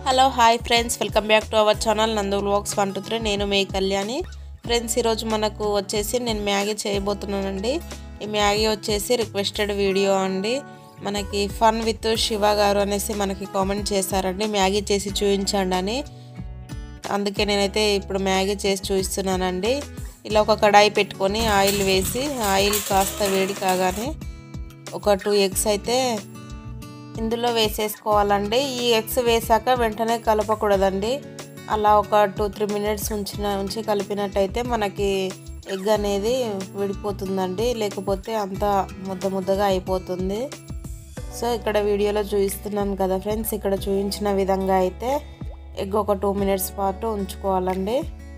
hello hi friends welcome back to our channel Nandu vlogs one two three నేను మీ Kalyani friends ఈరోజు మనకు వచ్చేసి నేను మ్యాగీ చేయబోతున్నానండి ఈ మ్యాగీ వచ్చేసి రిక్వెస్టెడ్ వీడియో అండి మనకి ఫన్ విత్ శివ గారు అనేసి మనకి కామెంట్ చేశారండి మ్యాగీ చేసి చూపించండి అని అందుకే నేనైతే ఇప్పుడు మ్యాగీ చేసి చూపిస్తున్నానండి ఇలా ఒక కడాయి పెట్టుకొని ఆయిల్ వేసి ఆయిల్ కాస్త వేడి కాగానే ఒక టూ ఎగ్స్ అయితే ఇందులో వేసేసుకోవాలండి ఈ ఎగ్స్ వేసాక వెంటనే కలపకూడదండి అలా ఒక టూ త్రీ మినిట్స్ ఉంచిన ఉంచి కలిపినట్టయితే మనకి ఎగ్ అనేది విడిపోతుందండి లేకపోతే అంతా ముద్ద ముద్దగా అయిపోతుంది సో ఇక్కడ వీడియోలో చూపిస్తున్నాను కదా ఫ్రెండ్స్ ఇక్కడ చూపించిన విధంగా అయితే ఎగ్ ఒక టూ మినిట్స్ పాటు ఉంచుకోవాలండి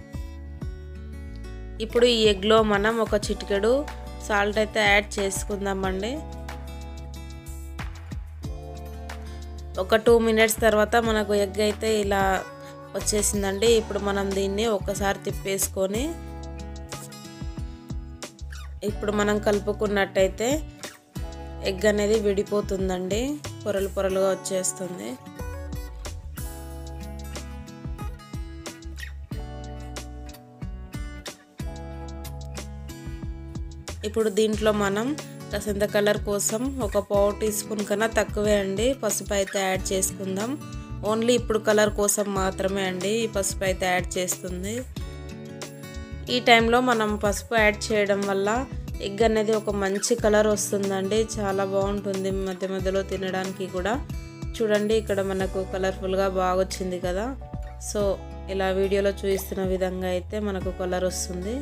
ఇప్పుడు ఈ ఎగ్లో మనం ఒక చిటికెడు సాల్ట్ అయితే యాడ్ చేసుకుందామండి ఒక టూ మినిట్స్ తర్వాత మనకు ఎగ్ అయితే ఇలా వచ్చేసిందండి ఇప్పుడు మనం దీన్ని ఒకసారి తిప్పేసుకొని ఇప్పుడు మనం కలుపుకున్నట్టయితే ఎగ్ అనేది విడిపోతుందండి పొరలు పొరలుగా వచ్చేస్తుంది ఇప్పుడు దీంట్లో మనం కసంత కలర్ కోసం ఒక పావు టీ స్పూన్ కన్నా తక్కువే అండి పసుపు అయితే యాడ్ చేసుకుందాం ఓన్లీ ఇప్పుడు కలర్ కోసం మాత్రమే అండి ఈ పసుపు అయితే యాడ్ చేస్తుంది ఈ టైంలో మనం పసుపు యాడ్ చేయడం వల్ల ఎగ్ అనేది ఒక మంచి కలర్ వస్తుందండి చాలా బాగుంటుంది మధ్య మధ్యలో తినడానికి కూడా చూడండి ఇక్కడ మనకు కలర్ఫుల్గా బాగా వచ్చింది కదా సో ఇలా వీడియోలో చూపిస్తున్న విధంగా అయితే మనకు కలర్ వస్తుంది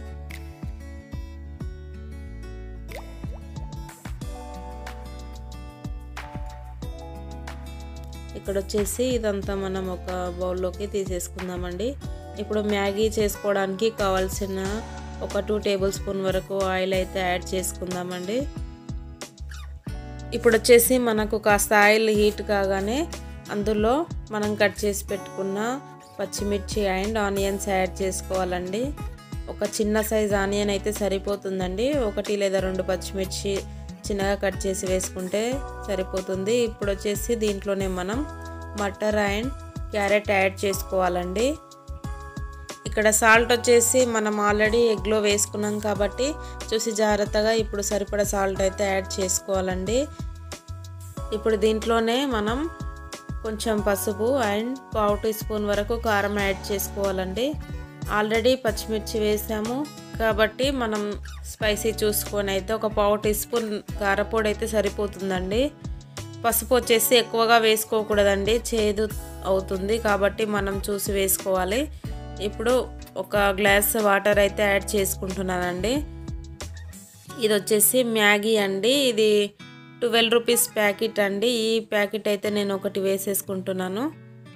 ఇక్కడ వచ్చేసి ఇదంతా మనం ఒక బౌల్లోకి తీసేసుకుందామండి ఇప్పుడు మ్యాగీ చేసుకోవడానికి కావాల్సిన ఒక టూ టేబుల్ స్పూన్ వరకు ఆయిల్ అయితే యాడ్ చేసుకుందామండి ఇప్పుడు వచ్చేసి మనకు కాస్త ఆయిల్ హీట్ కాగానే అందులో మనం కట్ చేసి పెట్టుకున్న పచ్చిమిర్చి అండ్ ఆనియన్స్ యాడ్ చేసుకోవాలండి ఒక చిన్న సైజ్ ఆనియన్ అయితే సరిపోతుందండి ఒకటి లేదా రెండు పచ్చిమిర్చి చిన్నగా కట్ చేసి వేసుకుంటే సరిపోతుంది ఇప్పుడు వచ్చేసి దీంట్లోనే మనం మటర్ అండ్ క్యారెట్ యాడ్ చేసుకోవాలండి ఇక్కడ సాల్ట్ వచ్చేసి మనం ఆల్రెడీ ఎగ్లో వేసుకున్నాం కాబట్టి చూసి జాగ్రత్తగా ఇప్పుడు సరిపడా సాల్ట్ అయితే యాడ్ చేసుకోవాలండి ఇప్పుడు దీంట్లోనే మనం కొంచెం పసుపు అండ్ పావు టీ స్పూన్ వరకు కారం యాడ్ చేసుకోవాలండి ఆల్రెడీ పచ్చిమిర్చి వేసాము కాబట్టి మనం స్పైసీ చూసుకొని అయితే ఒక పావు టీ స్పూన్ కారపొడి అయితే సరిపోతుందండి పసుపు వచ్చేసి ఎక్కువగా వేసుకోకూడదండి చేదు అవుతుంది కాబట్టి మనం చూసి వేసుకోవాలి ఇప్పుడు ఒక గ్లాస్ వాటర్ అయితే యాడ్ చేసుకుంటున్నానండి ఇది వచ్చేసి మ్యాగీ అండి ఇది ట్వెల్వ్ రూపీస్ ప్యాకెట్ అండి ఈ ప్యాకెట్ అయితే నేను ఒకటి వేసేసుకుంటున్నాను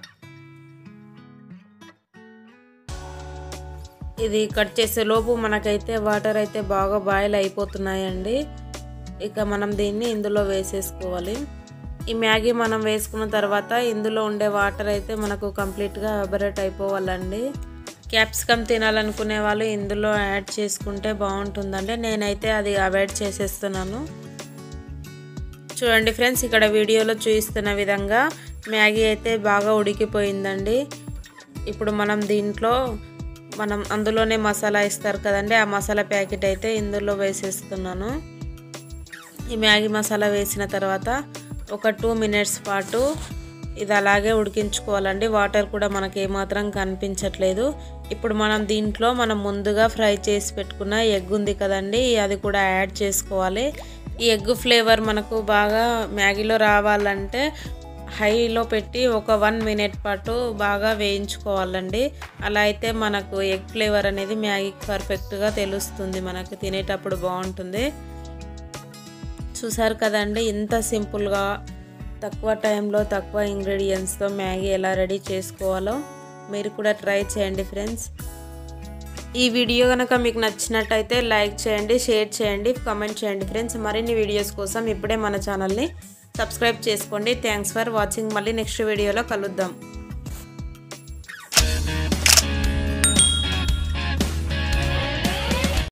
ఇది కట్ చేసే లోపు మనకైతే వాటర్ అయితే బాగా బాయిల్ అయిపోతున్నాయండి ఇక మనం దీన్ని ఇందులో వేసేసుకోవాలి ఈ మ్యాగీ మనం వేసుకున్న తర్వాత ఇందులో ఉండే వాటర్ అయితే మనకు కంప్లీట్గా అబరేట్ అయిపోవాలండి క్యాప్సికమ్ తినాలనుకునే వాళ్ళు ఇందులో యాడ్ చేసుకుంటే బాగుంటుందండి నేనైతే అది అవాయిడ్ చేసేస్తున్నాను చూడండి ఫ్రెండ్స్ ఇక్కడ వీడియోలో చూపిస్తున్న విధంగా మ్యాగీ అయితే బాగా ఉడికిపోయిందండి ఇప్పుడు మనం దీంట్లో మనం అందులోనే మసాలా ఇస్తారు కదండి ఆ మసాలా ప్యాకెట్ అయితే ఇందులో వేసేస్తున్నాను ఈ మ్యాగీ మసాలా వేసిన తర్వాత ఒక టూ మినిట్స్ పాటు ఇది అలాగే ఉడికించుకోవాలండి వాటర్ కూడా మనకి ఏమాత్రం కనిపించట్లేదు ఇప్పుడు మనం దీంట్లో మనం ముందుగా ఫ్రై చేసి పెట్టుకున్న ఎగ్ ఉంది కదండి అది కూడా యాడ్ చేసుకోవాలి ఈ ఎగ్ ఫ్లేవర్ మనకు బాగా మ్యాగీలో రావాలంటే హైలో పెట్టి ఒక వన్ మినిట్ పాటు బాగా వేయించుకోవాలండి అలా అయితే మనకు ఎగ్ ఫ్లేవర్ అనేది మ్యాగీకి పర్ఫెక్ట్గా తెలుస్తుంది మనకు తినేటప్పుడు బాగుంటుంది చూసారు కదండి ఇంత సింపుల్గా తక్కువ టైంలో తక్కువ ఇంగ్రీడియంట్స్తో మ్యాగీ ఎలా రెడీ చేసుకోవాలో మీరు కూడా ట్రై చేయండి ఫ్రెండ్స్ ఈ వీడియో కనుక మీకు నచ్చినట్టయితే లైక్ చేయండి షేర్ చేయండి కామెంట్ చేయండి ఫ్రెండ్స్ మరిన్ని వీడియోస్ కోసం ఇప్పుడే మన ఛానల్ని సబ్స్క్రైబ్ చేసుకోండి థ్యాంక్స్ ఫర్ వాచింగ్ మళ్ళీ నెక్స్ట్ వీడియోలో కలుద్దాం